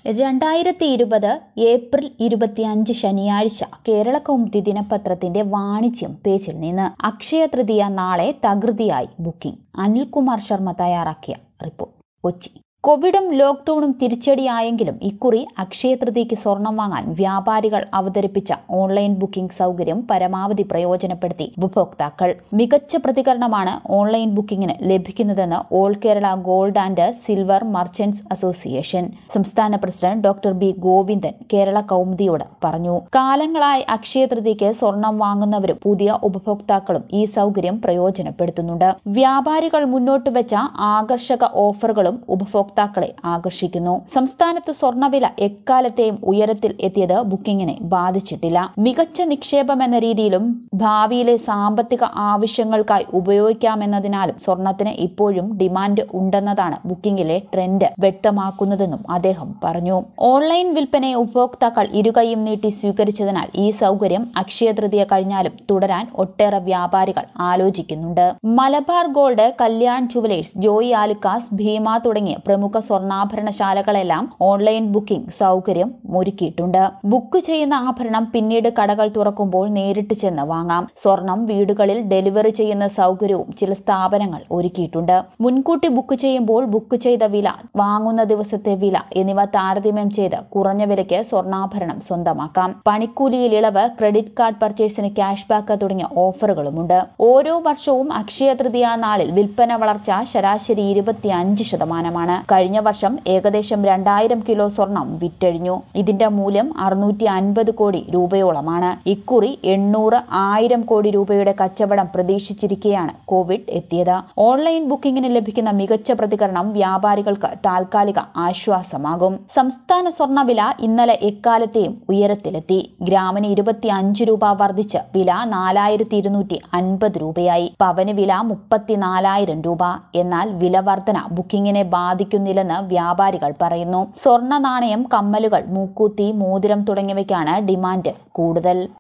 രണ്ടായിരത്തി ഇരുപത് ഏപ്രിൽ ഇരുപത്തിയഞ്ച് ശനിയാഴ്ച കേരള കൗമുദി ദിനപത്രത്തിന്റെ വാണിജ്യം പേജിൽ നിന്ന് അക്ഷയ തൃതീയ നാളെ തകൃതിയായി ബുക്കിംഗ് അനിൽകുമാർ ശർമ്മ തയ്യാറാക്കിയ റിപ്പോർട്ട് കൊച്ചി കോവിഡും ലോക്ഡൌണും തിരിച്ചടിയായെങ്കിലും ഇക്കുറി അക്ഷയ തൃതീയയ്ക്ക് സ്വർണം വാങ്ങാൻ വ്യാപാരികൾ അവതരിപ്പിച്ച ഓൺലൈൻ ബുക്കിംഗ് സൗകര്യം പരമാവധി പ്രയോജനപ്പെടുത്തി ഉപഭോക്താക്കൾ മികച്ച പ്രതികരണമാണ് ഓൺലൈൻ ബുക്കിംഗിന് ലഭിക്കുന്നതെന്ന് all Kerala gold and silver merchants association സംസ്ഥാന president doctor B Govindan Kerala കൗമുദിയോട് പറഞ്ഞു കാലങ്ങളായി അക്ഷയ തൃതീയയ്ക്ക് സ്വർണം വാങ്ങുന്നവരും പുതിയ ഉപഭോക്താക്കളും ഈ സൗകര്യം പ്രയോജനപ്പെടുത്തുന്നുണ്ട് വ്യാപാരികൾ മുന്നോട്ട് വെച്ച ആകർഷക ഓഫറുകളും ഉപഭോക്താക്കൾ ഉപഭോക്താക്കളെ ആകർഷിക്കുന്നു സംസ്ഥാനത്ത് സ്വർണ്ണവില എക്കാലത്തെയും ഉയരത്തിൽ എത്തിയത് ബുക്കിംഗിനെ ബാധിച്ചിട്ടില്ല മികച്ച നിക്ഷേപം എന്ന രീതിയിലും ഭാവിയിലെ സാമ്പത്തിക ആവശ്യങ്ങൾക്കായി ഉപയോഗിക്കാമെന്നതിനാലും സ്വർണത്തിന് ഇപ്പോഴും ഡിമാൻഡ് ഉണ്ടെന്നതാണ് ബുക്കിംഗിലെ ട്രെൻഡ് വ്യക്തമാക്കുന്നതെന്നും അദ്ദേഹം പറഞ്ഞു ഓൺലൈൻ വിൽപ്പനയെ ഉപഭോക്താക്കൾ ഇരുകൈയും നീട്ടി സ്വീകരിച്ചതിനാൽ ഈ സൗകര്യം അക്ഷയ തൃതീയ കഴിഞ്ഞാലും തുടരാൻ ഒട്ടേറെ വ്യാപാരികൾ ആലോചിക്കുന്നുണ്ട് Malabar gold Kalyan jewellers Joy Alukkas Bhima തുടങ്ങിയ പ്രമുഖ സ്വർണ്ണാഭരണശാലകളെല്ലാം ഓൺലൈൻ ബുക്കിംഗ് സൗകര്യം ഒരുക്കിയിട്ടുണ്ട് ബുക്ക് ചെയ്യുന്ന ആഭരണം പിന്നീട് കടകൾ തുറക്കുമ്പോൾ നേരിട്ട് ചെന്ന് വാങ്ങാം സ്വർണം വീടുകളിൽ ഡെലിവറി ചെയ്യുന്ന സൗകര്യവും ചില സ്ഥാപനങ്ങൾ ഒരുക്കിയിട്ടുണ്ട് മുൻകൂട്ടി ബുക്ക് ചെയ്യുമ്പോൾ ബുക്ക് ചെയ്ത വില വാങ്ങുന്ന ദിവസത്തെ വില എന്നിവ താരതമ്യം ചെയ്ത് കുറഞ്ഞ വിലയ്ക്ക് സ്വർണ്ണാഭരണം സ്വന്തമാക്കാം പണിക്കൂലിയിൽ ഇളവ് ക്രെഡിറ്റ് കാർഡ് പർച്ചേസിന് ക്യാഷ് ബാക്ക് തുടങ്ങിയ ഓഫറുകളുമുണ്ട് ഓരോ വർഷവും അക്ഷയ തൃതീയ നാളിൽ വിൽപ്പന വളർച്ച ശരാശരി ഇരുപത്തിയഞ്ച് ശതമാനമാണ് കഴിഞ്ഞ വർഷം ഏകദേശം രണ്ടായിരം കിലോ സ്വർണം വിറ്റഴിഞ്ഞു ഇതിന്റെ മൂല്യം അറുന്നൂറ്റി അൻപത് കോടി രൂപയോളമാണ് ഇക്കുറി എണ്ണൂറ് ആയിരം കോടി രൂപയുടെ കച്ചവടം പ്രതീക്ഷിച്ചിരിക്കെയാണ് കോവിഡ് എത്തിയത് ഓൺലൈൻ ബുക്കിംഗിന് ലഭിക്കുന്ന മികച്ച പ്രതികരണം വ്യാപാരികൾക്ക് താൽക്കാലിക ആശ്വാസമാകും സംസ്ഥാന സ്വർണ്ണവില ഇന്നലെ എക്കാലത്തെയും ഉയരത്തിലെത്തി ഗ്രാമിന് ഇരുപത്തി അഞ്ച് രൂപ വർദ്ധിച്ച് വില നാലായിരത്തി ഇരുന്നൂറ്റി അൻപത് രൂപയായി പവന് വില മുപ്പത്തിനാലായിരം രൂപ എന്നാൽ വില വർധന ബുക്കിംഗിനെ ബാധിക്കുന്നില്ലെന്ന് വ്യാപാരികൾ പറയുന്നു സ്വർണ്ണ നാണയം കമ്മലുകൾ മൂക്കൂത്തി മോതിരം തുടങ്ങിയവയ്ക്കാണ് ഡിമാൻഡ് കൂടുതൽ